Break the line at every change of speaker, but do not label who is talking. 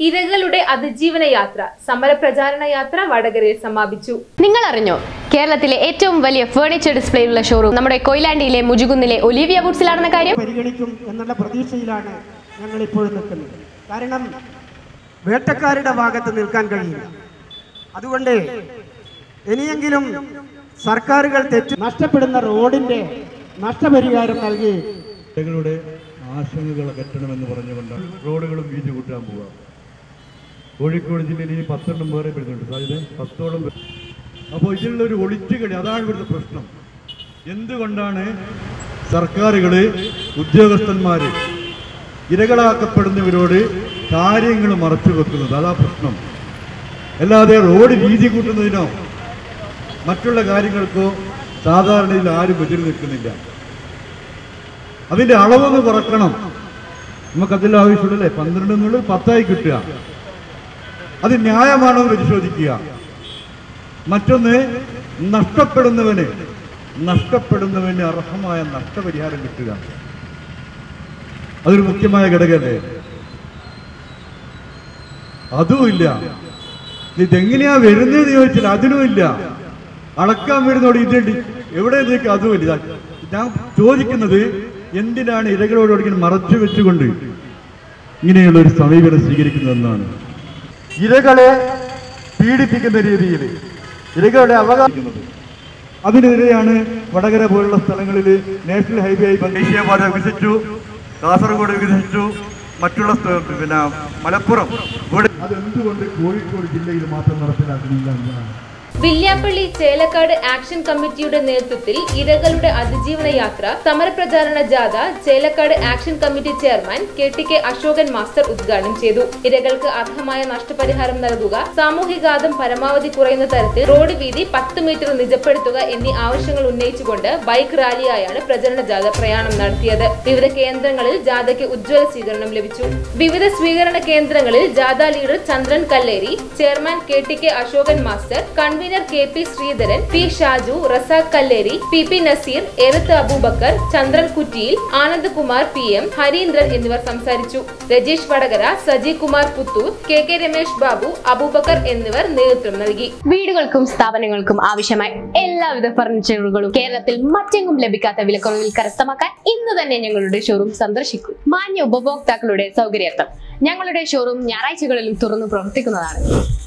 ഇരകളുടെ അതിജീവന യാത്ര സമരപ്രചാരണ യാത്ര വടകരയിൽ സമാപിച്ചു
നിങ്ങൾ അറിഞ്ഞോ കേരളത്തിലെ ഏറ്റവും വലിയ ഫേർണിച്ചർ ഡിസ്പ്ലേയുള്ള ഷോറൂം നമ്മുടെ കൊയിലാണ്ടിയിലെ മുജുകുന്നിലെ ഒലിവിയ വുഡ്സിലാണെന്ന കാര്യം
പരിഗണിക്കും എന്നുള്ള പ്രതീക്ഷയിലാണ് ഞങ്ങൾ ഇപ്പോഴും നിൽക്കുന്നത് കാരണം വേട്ടക്കാരുടെ ഭാഗത്ത് നിൽക്കാൻ കഴിയില്ല അതുകൊണ്ട് ഇനിയെങ്കിലും സർക്കാരുകൾ തെറ്റ് നഷ്ടപ്പെടുന്ന റോഡിന്റെ നഷ്ടപരിഹാരം നൽകി
ജനങ്ങളുടെ ആശങ്കകൾ അകറ്റണമെന്ന് പറഞ്ഞുകൊണ്ടാണ് റോഡുകളും വീതി കൂട്ടാൻ പോവുക കോഴിക്കോട് ജില്ലയിൽ ഇനി പത്തെണ്ണം വേറെ വരുന്നുണ്ട് സാധ്യത പത്തോളം വരും. അപ്പോൾ ഇതിലുള്ള ഒരു ഒളിച്ചുകളി അതാണ് ഇവിടുത്തെ പ്രശ്നം എന്തുകൊണ്ടാണ് സർക്കാരുകൾ ഉദ്യോഗസ്ഥന്മാർ ഇരകളാക്കപ്പെടുന്നവരോട് കാര്യങ്ങൾ മറച്ചു വെക്കുന്നത് അതാ പ്രശ്നം അല്ലാതെ റോഡ് വീതി കൂട്ടുന്നതിനോ മറ്റുള്ള കാര്യങ്ങൾക്കോ സാധാരണയിൽ ആരും എതിര് നിൽക്കുന്നില്ല അതിന്റെ അളവൊന്ന് കുറക്കണം നമുക്കതിൽ ആവശ്യമുള്ളല്ലേ പന്ത്രണ്ട് എന്നുള്ളത് പത്തായി കിട്ടുക അത് ന്യായമാണോ എന്ന് പരിശോധിക്കുക മറ്റൊന്ന് നഷ്ടപ്പെടുന്നവന് നഷ്ടപ്പെടുന്നവന് അർഹമായ നഷ്ടപരിഹാരം കിട്ടുക അതൊരു മുഖ്യമായ ഘടകമല്ലേ അതുമില്ല ഇതെങ്ങനെയാ വരുന്നതെന്ന് ചോദിച്ചാൽ അതിനും ഇല്ല അളക്കാൻ വരുന്നോട് ഇതുണ്ട് എവിടെ നിന്നേക്ക് അതുമില്ല ഞാൻ ചോദിക്കുന്നത് എന്തിനാണ് ഇരകളോട് ഇങ്ങനെ മറച്ചു വെച്ചുകൊണ്ട് ഇങ്ങനെയുള്ള ഒരു സമീപനം സ്വീകരിക്കുന്നതെന്നാണ് ഇരകളെ പീഡിപ്പിക്കുന്ന രീതിയിൽ ഇരകളുടെ അവകാശിക്കുന്നത് അതിനെതിരെയാണ് വടകര പോലുള്ള സ്ഥലങ്ങളിൽ നാഷണൽ ഹൈവേ ആയി ദേശീയപാത വികസിച്ചു കാസർഗോഡ് വികസിച്ചു മറ്റുള്ള സ്ഥ- പിന്നെ മലപ്പുറം ഇവിടെ അതെന്തുകൊണ്ട് കോഴിക്കോട് ജില്ലയിൽ മാത്രം നടപ്പിലാക്കുന്നില്ല എന്നതാണ്
വില്യാപ്പള്ളി ചേലക്കാട് ആക്ഷൻ കമ്മിറ്റിയുടെ നേതൃത്വത്തിൽ ഇരകളുടെ അതിജീവന യാത്ര സമരപ്രചാരണ ജാഥ Chelakkad action committee chairman K T K Ashokan master ഉദ്ഘാടനം ചെയ്തു ഇരകൾക്ക് അർഹമായ നഷ്ടപരിഹാരം നൽകുക സാമൂഹികാതം പരമാവധി കുറയുന്ന തരത്തിൽ റോഡ് വീതി പത്ത് മീറ്റർ നിജപ്പെടുത്തുക എന്നീ ആവശ്യങ്ങൾ ഉന്നയിച്ചുകൊണ്ട് ബൈക്ക് റാലിയായാണ് പ്രചരണ ജാഥ പ്രയാണം നടത്തിയത് വിവിധ കേന്ദ്രങ്ങളിൽ ജാഥയ്ക്ക് ഉജ്ജ്വല സ്വീകരണം ലഭിച്ചു വിവിധ സ്വീകരണ കേന്ദ്രങ്ങളിൽ ജാഥ leader Chandran Kalleri chairman K T K Ashokan master convener K P Sreedharan P Shaju Razak Kalleri P P Naseer Erath Abubakar Chandran Kuttiyil Anandkumar P M Harindran എന്നിവർ സംസാരിച്ചു രജീഷ് വടകര സജി കുമാർ പുത്തൂർ കെ കെ രമേശ് ബാബു അബൂബക്കർ എന്നിവർ നേതൃത്വം നൽകി
വീടുകൾക്കും സ്ഥാപനങ്ങൾക്കും ആവശ്യമായ എല്ലാവിധ ഫർണിച്ചറുകളും കേരളത്തിൽ മറ്റെങ്ങും ലഭിക്കാത്ത വിലക്കുറവിൽ കരസ്ഥമാക്കാൻ ഇന്ന് തന്നെ ഞങ്ങളുടെ ഷോറൂം സന്ദർശിക്കൂ മാന്യ ഉപഭോക്താക്കളുടെ സൗകര്യാർത്ഥം ഞങ്ങളുടെ ഷോറൂം ഞായറാഴ്ചകളിലും തുറന്നു പ്രവർത്തിക്കുന്നതാണ്